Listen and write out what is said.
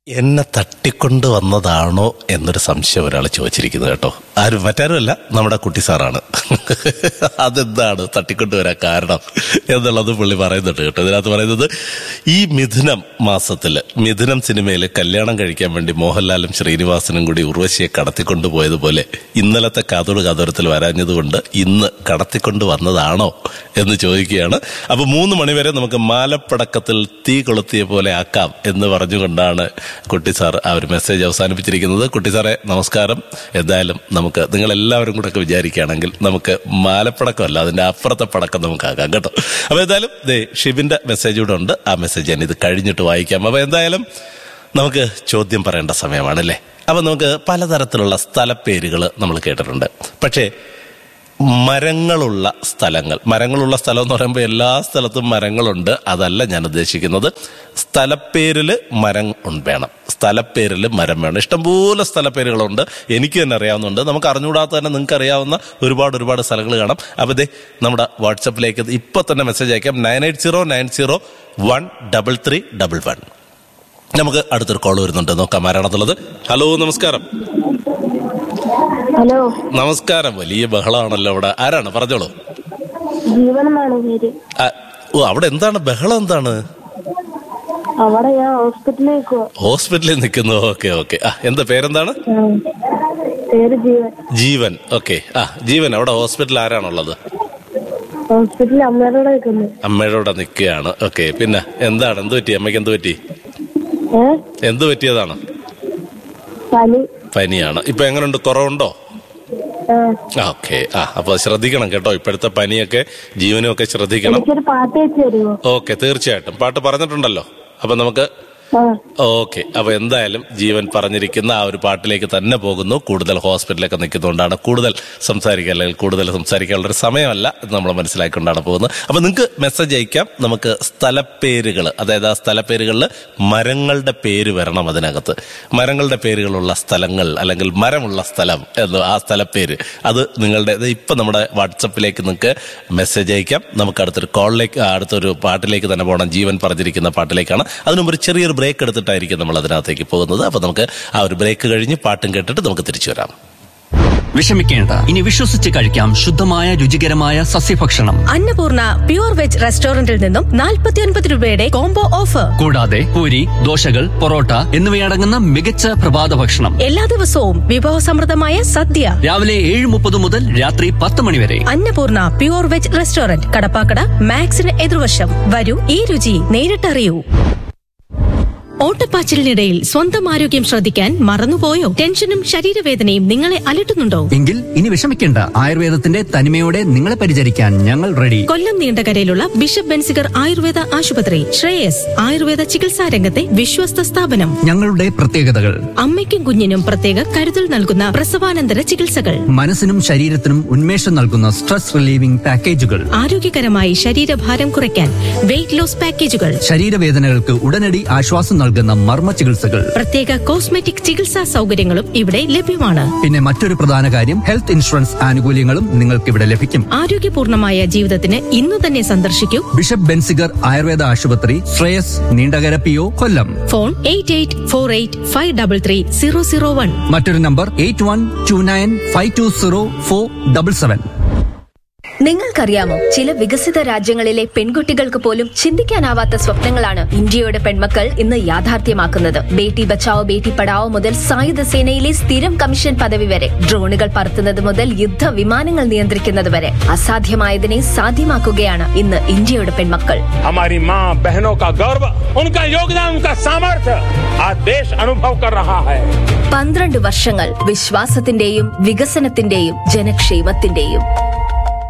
എന്നെ തട്ടിക്കൊണ്ട് വന്നതാണോ എന്നൊരു സംശയം ഒരാൾ ചോദിച്ചിരിക്കുന്നത് കേട്ടോ ആരും മറ്റാരുമല്ല നമ്മുടെ കുട്ടി സാറാണ് അതെന്താണ് തട്ടിക്കൊണ്ട് വരാൻ കാരണം എന്നുള്ളത് പുള്ളി പറയുന്നുണ്ട് കേട്ടോ ഇതിനകത്ത് പറയുന്നത് ഈ മിഥുനം മാസത്തില് മിഥുനം സിനിമയിൽ കല്യാണം കഴിക്കാൻ വേണ്ടി മോഹൻലാലും ശ്രീനിവാസനും കൂടി ഉർവശിയെ കടത്തിക്കൊണ്ടുപോയതുപോലെ ഇന്നലത്തെ കാതോട് കാതോരത്തിൽ വരാഞ്ഞതുകൊണ്ട് ഇന്ന് കടത്തിക്കൊണ്ട് വന്നതാണോ എന്ന് ചോദിക്കുകയാണ് അപ്പൊ മൂന്ന് മണിവരെ നമുക്ക് മാലപ്പടക്കത്തിൽ തീ കൊളുത്തിയ പോലെ ആക്കാം എന്ന് പറഞ്ഞുകൊണ്ടാണ് കുട്ടി സാർ ആ ഒരു മെസ്സേജ് അവസാനിപ്പിച്ചിരിക്കുന്നത് കുട്ടി സാറെ നമസ്കാരം എന്തായാലും നമുക്ക് നിങ്ങൾ എല്ലാവരും കൂടെ ഒക്കെ വിചാരിക്കുകയാണെങ്കിൽ നമുക്ക് മാലപ്പടക്കമല്ല അതിന്റെ അപ്പുറത്തെ പടക്കം നമുക്ക് ആക്കാം കേട്ടോ അപ്പൊ എന്തായാലും ദേ ഷിബിന്റെ മെസ്സേജ് കൂടെ ഉണ്ട് ആ മെസ്സേജ് ഞാൻ ഇത് കഴിഞ്ഞിട്ട് വായിക്കാം അപ്പൊ എന്തായാലും നമുക്ക് ചോദ്യം പറയേണ്ട സമയമാണല്ലേ അപ്പൊ നമുക്ക് പലതരത്തിലുള്ള സ്ഥലപ്പേരുകൾ നമ്മൾ കേട്ടിട്ടുണ്ട് പക്ഷേ മരങ്ങളുള്ള സ്ഥലങ്ങൾ മരങ്ങളുള്ള സ്ഥലം എന്ന് പറയുമ്പോൾ എല്ലാ സ്ഥലത്തും മരങ്ങളുണ്ട് അതല്ല ഞാൻ ഉദ്ദേശിക്കുന്നത് സ്ഥലപ്പേരില് മരം ഉണ്ട് വേണം സ്ഥലപ്പേരിൽ മരം വേണം ഇഷ്ടംപോലെ സ്ഥലപ്പേരുകളുണ്ട് എനിക്ക് തന്നെ അറിയാവുന്നുണ്ട് നമുക്ക് അറിഞ്ഞുകൂടാത്ത തന്നെ നിങ്ങൾക്ക് അറിയാവുന്ന ഒരുപാട് ഒരുപാട് സ്ഥലങ്ങൾ കാണാം അപ്പോൾ ദേ നമ്മുടെ വാട്സപ്പിലേക്ക് ഇപ്പൊ തന്നെ മെസ്സേജ് അയക്കാം nine eight zero nine zero one double three double one നമുക്ക് അടുത്തൊരു കോൾ വരുന്നുണ്ട് നോക്കാം ആരാണെന്നുള്ളത് ഹലോ നമസ്കാരം ഹലോ നമസ്കാരം വലിയ ബഹളമാണല്ലോ അവിടെ ആരാണ് പറഞ്ഞോളൂ ജീവൻ എന്നാണ് പേര് ആ, ഓ അവിടെ എന്താണ് ബഹളം എന്താണ് അവിടെ ഞാൻ ഹോസ്പിറ്റലിൽ നിൽക്കുവാ ഹോസ്പിറ്റലിൽ നിൽക്കുന്നു ഓക്കെ ഓക്കെ ആ എന്താ പേരെന്താണ് ആ. പേര് ജീവൻ ജീവൻ ഓക്കെ ആ ജീവൻ അവിടെ ഹോസ്പിറ്റലിൽ ആരാണുള്ളത് ഹോസ്പിറ്റലിൽ അമ്മയുടെ കൂടെ നിൽക്കുന്നു അമ്മയുടെ കൂടെ നിൽക്കുകയാണ് ഓക്കെ പിന്നെ എന്താണ് എന്ത് പറ്റി അമ്മയ്ക്ക് എന്ത് പറ്റി ഏ എന്ത് പറ്റിയതാണ് പനി പനിയാണ് ഇപ്പൊ എങ്ങനെയുണ്ട് കുറവുണ്ടോ ആ ഓക്കെ ആ അപ്പൊ ശ്രദ്ധിക്കണം കേട്ടോ ഇപ്പോഴത്തെ പനിയൊക്കെ ജീവനും ഒക്കെ ശ്രദ്ധിക്കണം എനിക്കൊരു പാട്ട് വെച്ച് തരുമോ ഓക്കെ തീർച്ചയായിട്ടും പാട്ട് പറഞ്ഞിട്ടുണ്ടല്ലോ അപ്പൊ നമുക്ക് ആ ഓക്കെ അപ്പൊ എന്തായാലും ജീവൻ പറഞ്ഞിരിക്കുന്ന ആ ഒരു പാട്ടിലേക്ക് തന്നെ പോകുന്നു കൂടുതൽ ഹോസ്പിറ്റലൊക്കെ നിൽക്കുന്നതുകൊണ്ടാണ് കൂടുതൽ സംസാരിക്കുക അല്ലെങ്കിൽ കൂടുതൽ സംസാരിക്കാനുള്ള ഒരു സമയമല്ല എന്ന് നമ്മൾ മനസ്സിലാക്കിക്കൊണ്ടാണ് പോകുന്നത് അപ്പൊ നിങ്ങൾക്ക് മെസ്സേജ് അയക്കാം നമുക്ക് സ്ഥലപ്പേരുകൾ അതായത് ആ സ്ഥലപ്പേരുകളിൽ മരങ്ങളുടെ പേര് വരണം അതിനകത്ത് മരങ്ങളുടെ പേരുകളുള്ള സ്ഥലങ്ങൾ അല്ലെങ്കിൽ മരമുള്ള സ്ഥലം എന്ന് ആ സ്ഥലപ്പേര് അത് നിങ്ങളുടെ ഇത് ഇപ്പൊ നമ്മുടെ വാട്സപ്പിലേക്ക് നിങ്ങൾക്ക് മെസ്സേജ് അയക്കാം നമുക്ക് അടുത്തൊരു കോളിലേക്ക് അടുത്തൊരു പാട്ടിലേക്ക് തന്നെ പോകണം ജീവൻ പറഞ്ഞിരിക്കുന്ന പാട്ടിലേക്കാണ് അതിനുമുമ്പ് ഒരു ചെറിയൊരു ബ്രേക്ക് എടുത്തിട്ടായിരിക്കും നമ്മൾ അതിനകത്തേക്ക് പോകുന്നത് അപ്പൊ നമുക്ക് ആ ഒരു ബ്രേക്ക് കഴിഞ്ഞ് പാട്ടും കേട്ടിട്ട് നമുക്ക് തിരിച്ചു വരാം വിഷമിക്കേണ്ട ഇനി വിശ്വസിച്ച് കഴിക്കാം ശുദ്ധമായ രുചികരമായ സസ്യഭക്ഷണം അന്നപൂർണ പ്യൂർ വെജ് റെസ്റ്റോറന്റിൽ നിന്നും 49 രൂപയുടെ കോംബോ ഓഫർ കൂടാതെ പൂരി ദോശകൾ പൊറോട്ട എന്നിവയടങ്ങുന്ന മികച്ച പ്രഭാത ഭക്ഷണം എല്ലാ ദിവസവും വിഭവസമൃദ്ധമായ സദ്യ രാവിലെ ഏഴ് മുപ്പത് മുതൽ രാത്രി പത്ത് മണി വരെ Annapoorna pure veg restaurant Kadappakada മാക്സിന് എതിർവശം വരൂ ഈ രുചി നേരിട്ടറിയൂ ഓട്ടപ്പാച്ചിലിനിടയിൽ സ്വന്തം ആരോഗ്യം ശ്രദ്ധിക്കാൻ മറന്നുപോയോ ടെൻഷനും ശരീരവേദനയും നിങ്ങളെ അലട്ടുന്നുണ്ടോ എങ്കിൽ ഇനി വിഷമിക്കേണ്ട ആയുർവേദത്തിന്റെ തനിമയോടെ നിങ്ങളെ പരിചരിക്കാൻ ഞങ്ങൾ റെഡി കൊല്ലം നീണ്ടകരയിലുള്ള ബിഷപ്പ് ബെൻസിഗർ ആയുർവേദ ആശുപത്രി ശ്രേയസ് ആയുർവേദ ചികിത്സാ രംഗത്തെ വിശ്വസ്ത സ്ഥാപനം ഞങ്ങളുടെ പ്രത്യേകതകൾ അമ്മയ്ക്കും കുഞ്ഞിനും പ്രത്യേക കരുതൽ നൽകുന്ന പ്രസവാനന്തര ചികിത്സകൾ മനസ്സിനും ശരീരത്തിനും ഉന്മേഷം നൽകുന്ന സ്ട്രെസ് റിലീവിംഗ് പാക്കേജുകൾ ആരോഗ്യകരമായി ശരീരഭാരം കുറയ്ക്കാൻ വെയിറ്റ് ലോസ് പാക്കേജുകൾ ശരീരവേദനകൾക്ക് ഉടനടി ആശ്വാസം നൽകുന്ന മർമ്മ ചികിത്സകൾ പ്രത്യേക കോസ്മെറ്റിക് ചികിത്സാ സൗകര്യങ്ങളും ഇവിടെ ലഭ്യമാണ് പിന്നെ മറ്റൊരു പ്രധാന കാര്യം ഹെൽത്ത് ഇൻഷുറൻസ് ആനുകൂല്യങ്ങളും നിങ്ങൾക്ക് ഇവിടെ ലഭിക്കും ആരോഗ്യപൂർണമായ ജീവിതത്തിന് ഇന്നു തന്നെ സന്ദർശിക്കൂ ബിഷപ്പ് ബെൻസിഗർ ആയുർവേദ ആശുപത്രി Shreyas Neendakara P O Kollam phone eight eight four eight five double three zero zero one മറ്റൊരു number eight one two nine five two zero four double seven നിങ്ങൾക്കറിയാമോ ചില വികസിത രാജ്യങ്ങളിലെ പെൺകുട്ടികൾക്ക് പോലും ചിന്തിക്കാനാവാത്ത സ്വപ്നങ്ങളാണ് ഇന്ത്യയുടെ പെൺമക്കൾ ഇന്ന് യാഥാർത്ഥ്യമാക്കുന്നത് ബേട്ടി ബച്ചാവോ ബേട്ടി പഠാവോ മുതൽ സായുധ സേനയിലെ സ്ഥിരം കമ്മീഷൻ പദവി വരെ ഡ്രോണുകൾ പറത്തുന്നത് മുതൽ യുദ്ധ വിമാനങ്ങൾ നിയന്ത്രിക്കുന്നത് വരെ അസാധ്യമായതിനെ സാധ്യമാക്കുകയാണ് ഇന്ന് ഇന്ത്യയുടെ പെൺമക്കൾ हमारी माँ बहनों का गौरव उनका योगदान उनका सामर्थ्य आज देश अनुभव कर रहा है പന്ത്രണ്ട് വർഷങ്ങൾ വിശ്വാസത്തിന്റെയും വികസനത്തിന്റെയും ജനക്ഷേമത്തിന്റെയും